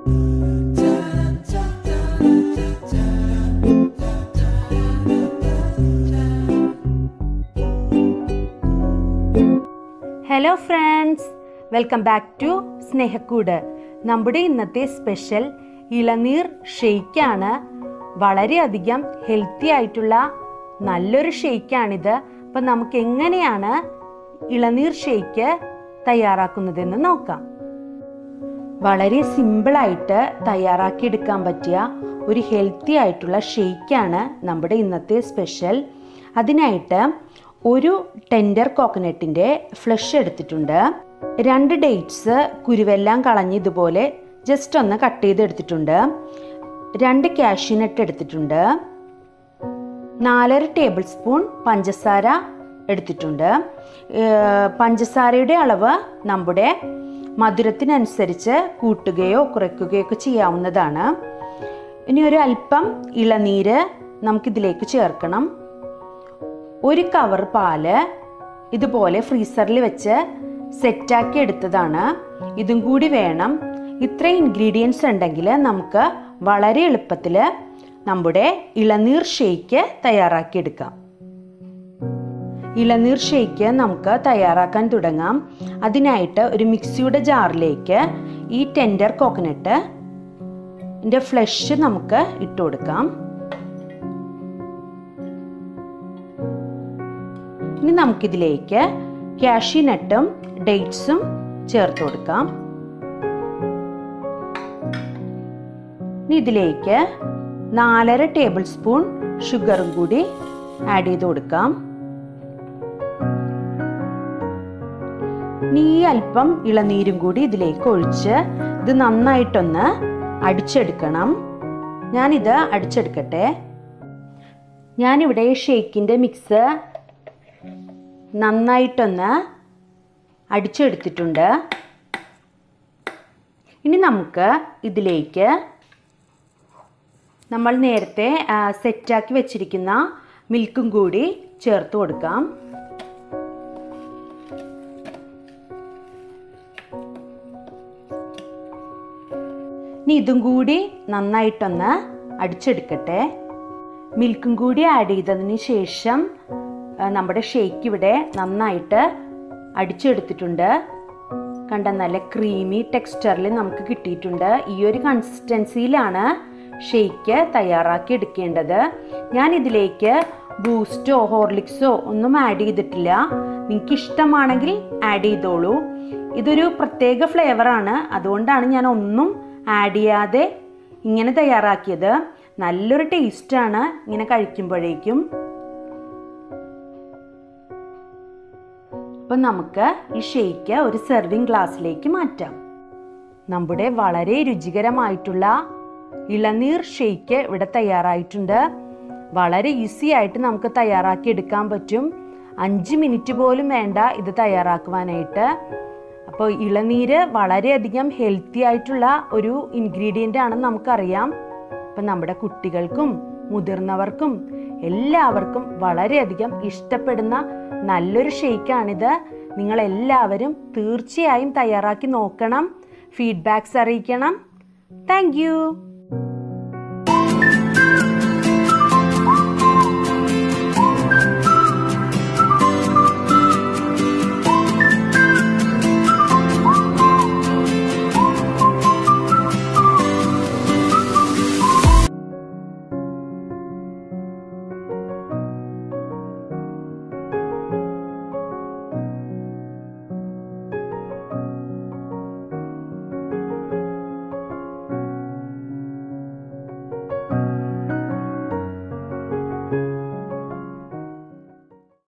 hello friends welcome back to Snehakkoodu നമ്മുടെ ഇന്നത്തെ special ഇളനീർ ഷെയ്ക്കാണ് വളരെയധികം ഹെൽത്തി ആയിട്ടുള്ള നല്ലൊരു ഷെയ്ക്കാണിത് അപ്പം നമുക്ക് എങ്ങനെയാണ് ഇളനീർ ഷെയ്ക്ക് തയ്യാറാക്കുന്നതെന്ന് നോക്കാം വളരെ സിമ്പിളായിട്ട് തയ്യാറാക്കിയെടുക്കാൻ പറ്റിയ ഒരു ഹെൽത്തി ആയിട്ടുള്ള ഷെയ്ക്കാണ് നമ്മുടെ ഇന്നത്തെ സ്പെഷ്യൽ അതിനായിട്ട് ഒരു ടെൻഡർ കോക്കനട്ടിൻ്റെ ഫ്ലഷ് എടുത്തിട്ടുണ്ട് രണ്ട് ഡേറ്റ്സ് കുരുവെല്ലാം കളഞ്ഞ് ഇതുപോലെ ജസ്റ്റ് ഒന്ന് കട്ട് ചെയ്തെടുത്തിട്ടുണ്ട് രണ്ട് കാഷ്യൂനട്ട് എടുത്തിട്ടുണ്ട് നാലര ടേബിൾ സ്പൂൺ പഞ്ചസാര എടുത്തിട്ടുണ്ട് ഏർ പഞ്ചസാരയുടെ അളവ് നമ്മുടെ മധുരത്തിനനുസരിച്ച് കൂട്ടുകയോ കുറയ്ക്കുകയോ ഒക്കെ ചെയ്യാവുന്നതാണ് ഇനി ഒരു അല്പം ഇളനീര് നമുക്കിതിലേക്ക് ചേർക്കണം ഒരു കവർ പാല് ഇതുപോലെ ഫ്രീസറിൽ വെച്ച് സെറ്റാക്കി എടുത്തതാണ് ഇതും കൂടി വേണം ഇത്രയും ഇൻഗ്രീഡിയൻസ് ഉണ്ടെങ്കിൽ നമുക്ക് വളരെ എളുപ്പത്തിൽ നമ്മുടെ ഇളനീർ ഷേക്ക് തയ്യാറാക്കിയെടുക്കാം ഇളനീർ ഷേക്ക് നമുക്ക് തയ്യാറാക്കാൻ തുടങ്ങാം അതിനായിട്ട് ഒരു മിക്സിയുടെ ജാറിലേക്ക് ഈ ടെൻഡർ കോക്കനട്ട് ഇതിൻ്റെ ഫ്ലഷ് നമുക്ക് ഇട്ട് കൊടുക്കാം ഇനി നമുക്കിതിലേക്ക് കാഷ്യൂനട്ടും ഡേറ്റ്സും ചേർത്ത് കൊടുക്കാം ഇനി ഇതിലേക്ക് നാലര ടേബിൾ സ്പൂൺ ഷുഗറും കൂടി ആഡ് ചെയ്ത് കൊടുക്കാം ഇനി ഈ അല്പം ഇളനീരും കൂടി ഇതിലേക്ക് ഒഴിച്ച് ഇത് നന്നായിട്ടൊന്ന് അടിച്ചെടുക്കണം ഞാനിത് അടിച്ചെടുക്കട്ടെ ഞാനിവിടെ ഷേക്കിൻ്റെ മിക്സ് നന്നായിട്ടൊന്ന് അടിച്ചെടുത്തിട്ടുണ്ട് ഇനി നമുക്ക് ഇതിലേക്ക് നമ്മൾ നേരത്തെ സെറ്റാക്കി വെച്ചിരിക്കുന്ന മിൽക്കും കൂടി ചേർത്ത് കൊടുക്കാം ഇനി ഇതും കൂടി നന്നായിട്ടൊന്ന് അടിച്ചെടുക്കട്ടെ മിൽക്കും കൂടി ആഡ് ചെയ്തതിന് ശേഷം നമ്മുടെ ഷേക്ക് ഇവിടെ നന്നായിട്ട് അടിച്ചെടുത്തിട്ടുണ്ട് കണ്ട നല്ല ക്രീമി ടെക്സ്ചറിൽ നമുക്ക് കിട്ടിയിട്ടുണ്ട് ഈ ഒരു കൺസിസ്റ്റൻസിയിലാണ് ഷേക്ക് തയ്യാറാക്കി എടുക്കേണ്ടത് ഞാൻ ഇതിലേക്ക് ബൂസ്റ്റോ ഹോർലിക്സോ ഒന്നും ആഡ് ചെയ്തിട്ടില്ല നിങ്ങൾക്ക് ഇഷ്ടമാണെങ്കിൽ ആഡ് ചെയ്തോളൂ ഇതൊരു പ്രത്യേക ഫ്ലേവറാണ് അതുകൊണ്ടാണ് ഞാൻ ഒന്നും ആഡ് ചെയ്യാതെ ഇങ്ങനെ തയ്യാറാക്കിയത് നല്ലൊരു ടേസ്റ്റാണ് ഇങ്ങനെ കഴിക്കുമ്പോഴേക്കും അപ്പം നമുക്ക് ഈ ഷേക്ക് ഒരു സെർവിങ് ഗ്ലാസ്സിലേക്ക് മാറ്റാം നമ്മുടെ വളരെ രുചികരമായിട്ടുള്ള ഇളനീർ ഷേക്ക് ഇവിടെ തയ്യാറായിട്ടുണ്ട് വളരെ ഈസി ആയിട്ട് നമുക്ക് തയ്യാറാക്കി എടുക്കാൻ പറ്റും അഞ്ച് മിനിറ്റ് പോലും വേണ്ട ഇത് തയ്യാറാക്കുവാനായിട്ട് അപ്പോൾ ഇളനീര് വളരെയധികം ഹെൽത്തി ആയിട്ടുള്ള ഒരു ഇൻഗ്രീഡിയൻ്റ് ആണെന്ന് നമുക്കറിയാം അപ്പം നമ്മുടെ കുട്ടികൾക്കും മുതിർന്നവർക്കും എല്ലാവർക്കും വളരെയധികം ഇഷ്ടപ്പെടുന്ന നല്ലൊരു ഷേക്കാണിത് നിങ്ങൾ എല്ലാവരും തീർച്ചയായും തയ്യാറാക്കി നോക്കണം ഫീഡ്ബാക്സ് അറിയിക്കണം താങ്ക്